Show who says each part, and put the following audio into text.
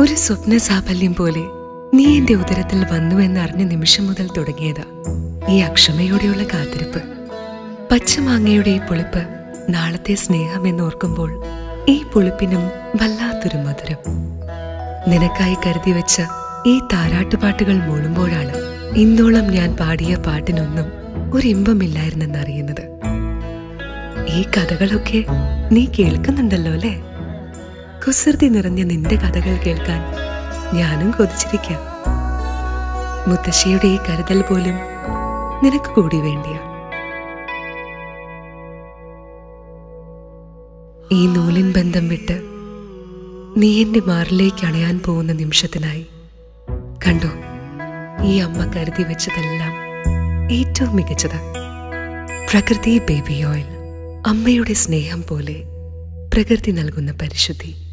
Speaker 1: ഒരു സ്വപ്ന സാഫല്യം പോലെ നീ എന്റെ ഉദരത്തിൽ വന്നു എന്നറിഞ്ഞ നിമിഷം മുതൽ തുടങ്ങിയതാ ഈ അക്ഷമയോടെയുള്ള കാത്തിരിപ്പ് പച്ചമാങ്ങയുടെ ഈ പുളിപ്പ് നാളത്തെ സ്നേഹം എന്നോർക്കുമ്പോൾ ഈ പുളിപ്പിനും വല്ലാത്തൊരു മധുരം നിനക്കായി കരുതി വെച്ച ഈ താരാട്ടുപാട്ടുകൾ മൂളുമ്പോഴാണ് ഇന്നോളം ഞാൻ പാടിയ പാട്ടിനൊന്നും ഒരിമ്പമില്ലായിരുന്നെന്നറിയുന്നത് ഈ കഥകളൊക്കെ നീ കേൾക്കുന്നുണ്ടല്ലോ അല്ലേ കുസൃതി നിറഞ്ഞ നിന്റെ കഥകൾ കേൾക്കാൻ ഞാനും കൊതിച്ചിരിക്കാം മുത്തശ്ശിയുടെ ഈ കരുതൽ പോലും നിനക്ക് കൂടി വേണ്ടിയ ഈ നൂലിൻ ബന്ധം വിട്ട് നീ എന്റെ മാറിലേക്ക് അണയാൻ പോകുന്ന നിമിഷത്തിനായി കണ്ടോ ഈ അമ്മ കരുതി വെച്ചതെല്ലാം ഏറ്റവും മികച്ചത് പ്രകൃതി ബേബി ഓയിൽ അമ്മയുടെ സ്നേഹം പോലെ പ്രകൃതി നൽകുന്ന പരിശുദ്ധി